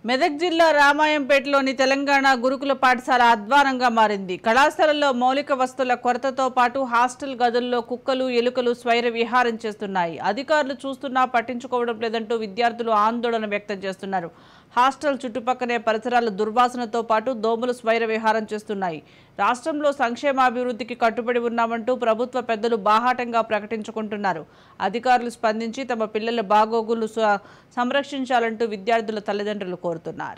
మెదక్ జిల్లా రామాయంపేటలోని తెలంగాణ గురుకుల పాఠశాల అధ్వానంగా మారింది కళాశాలలో మౌలిక వస్తువుల కొరతతో పాటు హాస్టల్ గదుల్లో కుక్కలు ఎలుకలు స్వైర విహారం చేస్తున్నాయి అధికారులు చూస్తున్నా పట్టించుకోవడం లేదంటూ విద్యార్థులు ఆందోళన వ్యక్తం చేస్తున్నారు హాస్టల్ చుట్టుపక్కనే పరిసరాలు దుర్వాసనతో పాటు దోమలు స్వైర విహారం చేస్తున్నాయి రాష్ట్రంలో సంక్షేమాభివృద్ధికి కట్టుబడి ఉన్నామంటూ ప్రభుత్వ పెద్దలు బాహాటంగా ప్రకటించుకుంటున్నారు అధికారులు స్పందించి తమ పిల్లల బాగోగులు స- సంరక్షించాలంటూ విద్యార్థుల తల్లిదండ్రులు కోరుతున్నారు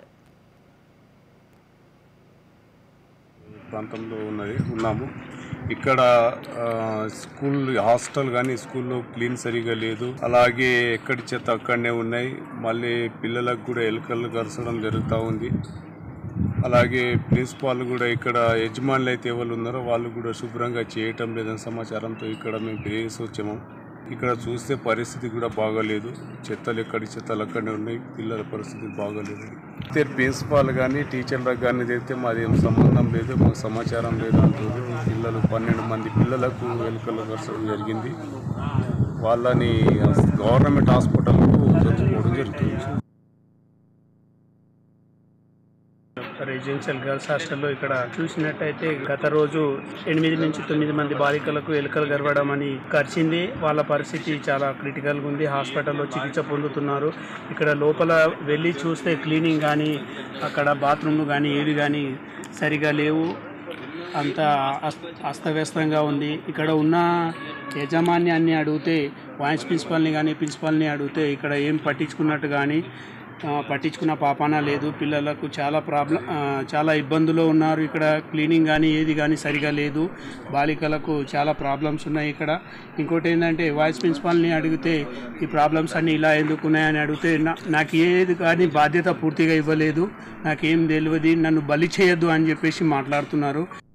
ప్రాంతంలో ఉన్నది ఉన్నాము ఇక్కడ ఆ, స్కూల్ హాస్టల్ కానీ స్కూల్లో క్లీన్ సరిగా లేదు అలాగే ఎక్కడి చెత్త అక్కడనే ఉన్నాయి మళ్ళీ పిల్లలకు కూడా ఎలుకలు కరచడం జరుగుతూ ఉంది అలాగే ప్రిన్సిపాల్ కూడా ఇక్కడ యజమానులు అయితే ఎవరు ఉన్నారో వాళ్ళు కూడా శుభ్రంగా చేయటం లేదని సమాచారంతో ఇక్కడ మేము ఫిర్యాదు వచ్చాము ఇక్కడ చూస్తే పరిస్థితి కూడా బాగాలేదు చెత్తలు ఎక్కడి చెత్తలు అక్కడనే ఉన్నాయి పిల్లల పరిస్థితి బాగాలేదు అయితే ప్రిన్సిపాల్ కానీ టీచర్లకు కానీ అయితే మాది ఏం సంబంధం లేదు మాకు సమాచారం లేదు అంటారు పిల్లలు పన్నెండు మంది పిల్లలకు ఎలుకలు కరచడం జరిగింది వాళ్ళని గవర్నమెంట్ హాస్పిటల్కు తెచ్చుకోవడం జరుగుతుంది రెసిడెన్షియల్ గర్ల్స్ హాస్టల్లో ఇక్కడ చూసినట్టయితే గత రోజు ఎనిమిది నుంచి తొమ్మిది మంది బాలికలకు ఎలుకలు గర్వడం అని కరిచింది వాళ్ళ పరిస్థితి చాలా క్రిటికల్గా ఉంది హాస్పిటల్లో చికిత్స పొందుతున్నారు ఇక్కడ లోపల వెళ్ళి చూస్తే క్లీనింగ్ కానీ అక్కడ బాత్రూమ్లు కానీ ఏవి కానీ సరిగా లేవు అంత అస్త అస్తవ్యస్తంగా ఉంది ఇక్కడ ఉన్న యాజమాన్యాన్ని అడిగితే వాయిస్ ప్రిన్సిపాల్ని కానీ ప్రిన్సిపాల్ని అడిగితే ఇక్కడ ఏం పట్టించుకున్నట్టు కానీ ఆ, పట్టించుకున్న పాపాన లేదు పిల్లలకు చాలా ప్రాబ్లం ఆ, చాలా ఇబ్బందులు ఉన్నారు ఇక్కడ క్లీనింగ్ కానీ ఏది కానీ సరిగా లేదు బాలికలకు చాలా ప్రాబ్లమ్స్ ఉన్నాయి ఇక్కడ ఇంకోటి ఏంటంటే వాయిస్ ప్రిన్సిపాల్ని అడిగితే ఈ ప్రాబ్లమ్స్ అన్నీ ఇలా ఎందుకు ఉన్నాయని అడిగితే నా- నాకు ఏది కానీ బాధ్యత పూర్తిగా ఇవ్వలేదు నాకేం తెలియదు నన్ను బలి చేయొద్దు అని చెప్పేసి మాట్లాడుతున్నారు